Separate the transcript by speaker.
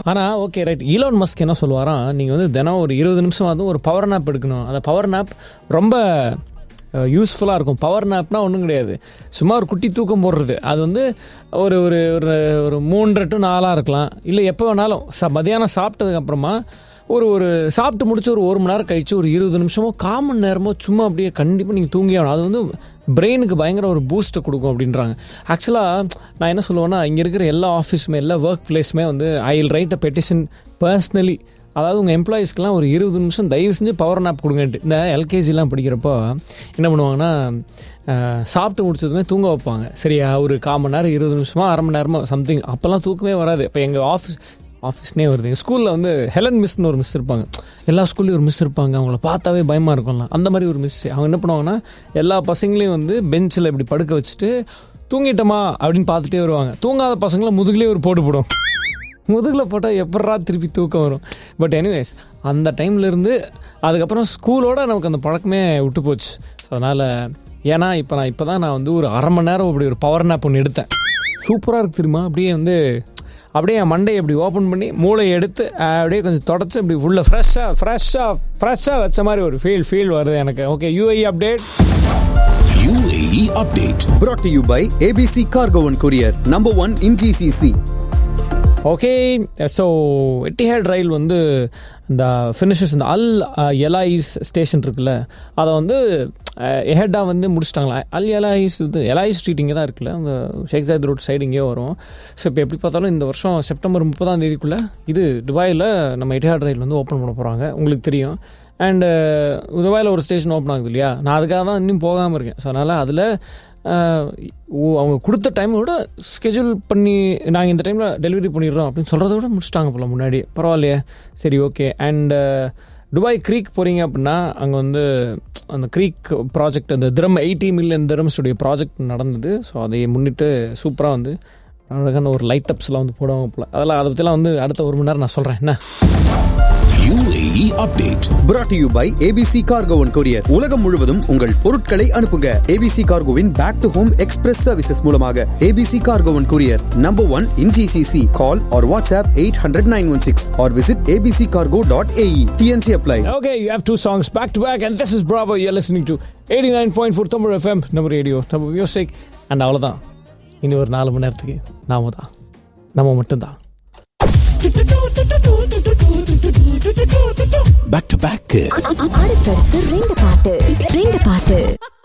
Speaker 1: ஆனால் okay right Elon Musk என்ன சொல்லுவாராம் நீங்கள் வந்து தினம் ஒரு இருபது நிமிஷம் வந்து ஒரு பவர் நாப் எடுக்கணும் அந்த பவர் நாப் ரொம்ப யூஸ்ஃபுல்லாக இருக்கும் பவர் நாப்னா ஒன்றும் கிடையாது சும்மா ஒரு குட்டி தூக்கம் போடுறது அது வந்து ஒரு ஒரு ஒரு ஒரு மூன்றரை டு நாலாக இருக்கலாம் இல்லை எப்போ வேணாலும் ச மதியானம் சாப்பிட்டதுக்கப்புறமா ஒரு ஒரு சாப்பிட்டு முடிச்சு ஒரு ஒரு மணி நேரம் கழிச்சு ஒரு இருபது நிமிஷமோ கால் மணி நேரமோ சும்மா அப்படியே கண்டிப்பாக நீங்கள் தூங்கி ஆகணும் அது வந்து பிரெயினுக்கு பயங்கர ஒரு பூஸ்ட்டை கொடுக்கும் அப்படின்றாங்க ஆக்சுவலாக நான் என்ன சொல்லுவேன்னா இங்கே இருக்கிற எல்லா ஆஃபீஸுமே எல்லா ஒர்க் பிளேஸுமே வந்து I will write a petition personally அதாவது உங்கள் எம்ப்ளாயீஸ்க்கெலாம் ஒரு இருபது நிமிஷம் தயவு செஞ்சு பவர் நாப் கொடுங்கன்ட்டு இந்த எல்கேஜிலாம் படிக்கிறப்போ என்ன பண்ணுவாங்கன்னா அஹ், சாப்பிட்டு முடிச்சதுமே தூங்க வைப்பாங்க சரியா ஒரு கால் மணி நேரம் இருபது நிமிஷமா அரை மணி நேரமா சம்திங் அப்போல்லாம் தூக்கமே வராது இப்போ எங்கள் ஆஃபீஸ் ஆஃபீஸ்னே வருது எங்கள் ஸ்கூலில் வந்து ஹெலன் மிஸ்னு ஒரு மிஸ் இருப்பாங்க எல்லா ஸ்கூல்லையும் ஒரு மிஸ் இருப்பாங்க அவங்கள பார்த்தாவே பயமாக இருக்கும்ல அந்த மாதிரி ஒரு மிஸ் அவங்க என்ன பண்ணுவாங்கன்னா எல்லா பசங்களையும் வந்து பெஞ்சில் இப்படி படுக்க வச்சுட்டு தூங்கிட்டோமா அப்படின்னு பார்த்துட்டே வருவாங்க தூங்காத பசங்களை முதுகுலேயே ஒரு போட்டு போடும் முதுகில் போட்டால் எப்பட்றா திருப்பி தூக்கம் வரும் பட் எனிவேஸ் அந்த டைம்லேருந்து அதுக்கப்புறம் ஸ்கூலோட நமக்கு அந்த பழக்கமே விட்டு போச்சு அதனால் ஏன்னா இப்போ நான் இப்போ தான் நான் வந்து ஒரு அரை மணி நேரம் அப்படி ஒரு பவர் நாப் ஒன்று எடுத்தேன் சூப்பராக இருக்கு தெரியுமா அப்படியே வந்து அப்படியே என் மண்டையை அப்படி ஓப்பன் பண்ணி மூளையை எடுத்து அஹ், அப்படியே கொஞ்சம் தொடச்சி இப்படி ஃபுல்லாக ஃப்ரெஷ்ஷாக ஃப்ரெஷ்ஷாக ஃப்ரெஷ்ஷாக வச்ச மாதிரி ஒரு ஃபீல் ஃபீல் வருது எனக்கு okay UAE update
Speaker 2: UAE update.
Speaker 3: brought to you by ABC Cargo and Courier, number one in GCC.
Speaker 1: Okay so Etihad rail வந்து இந்த ஃபினிஷஸ் இந்த அல் எலாயிஸ் ஸ்டேஷன் இருக்குல்ல அதை வந்து எஹெட்டாக வந்து முடிச்சிட்டாங்களா அல் எலாயிஸ் இது எலாயிஸ் ஸ்ட்ரீட் இங்கே தான் இருக்குல்ல அந்த ஷேக் ஜாயத் ரோட் சைடு இங்கேயே வரும் ஸோ இப்போ எப்படி பார்த்தாலும் இந்த வருஷம் செப்டம்பர் முப்பதாம் தேதிக்குள்ளே இது துபாயில் நம்ம எட்டிஹேட் ரயில் வந்து ஓப்பன் பண்ண போகிறாங்க உங்களுக்கு தெரியும் அண்டு துபாயில் ஒரு ஸ்டேஷன் ஓப்பன் ஆகுது இல்லையா நான் அதுக்காக தான் இன்னும் போகாமல் இருக்கேன் ஸோ அதனால் அதில் ஆஹ் ஓ- அவங்க கொடுத்த டைமை விட ஸ்கெட்யூல் பண்ணி நாங்கள் இந்த டைமில் டெலிவரி பண்ணிடுறோம் அப்படின்னு சொல்கிறத விட முடிச்சிட்டாங்க போல முன்னாடி பரவாயில்லையே சரி ஓகே அண்ட் துபாய் க்ரீக் போகிறீங்க அப்படின்னா அங்கே வந்து அந்த க்ரீக் ப்ராஜெக்ட் அந்த திரம் எயிட்டி மில்லியன் திரம்ஸுடைய ப்ராஜெக்ட் நடந்தது ஸோ அதை முன்னிட்டு சூப்பராக வந்து அழகான ஒரு லைட் அப்ஸ்லாம் வந்து போடுவாங்க போல அதெல்லாம் அதை பற்றிலாம் வந்து அடுத்த ஒரு மணி நேரம் நான் சொல்கிறேன் என்ன
Speaker 2: UAE update.
Speaker 3: brought to you by ABC Cargo and Courier. உலகம் முழுவதும் உங்கள் பொருட்களை அனுப்புங்க ABC Cargoவின் back to home express services மூலமாக ABC Cargo and Courier, number one in GCC. Call or WhatsApp 800-916 or visit abccargo.ae. TNC apply.
Speaker 1: Okay, you have two songs back to back, and this is Bravo. You're listening to 89.4 Tamil FM, நம்ம radio நம்ம music and அவ்வளோதான் இனி ஒரு நாலு மணி நேரத்துக்கு நாம தான் நம்ம மட்டும்தான்
Speaker 2: Back to back.
Speaker 4: அடுத்தடுத்து ரெண்டு பாட்டு ரெண்டு பாட்டு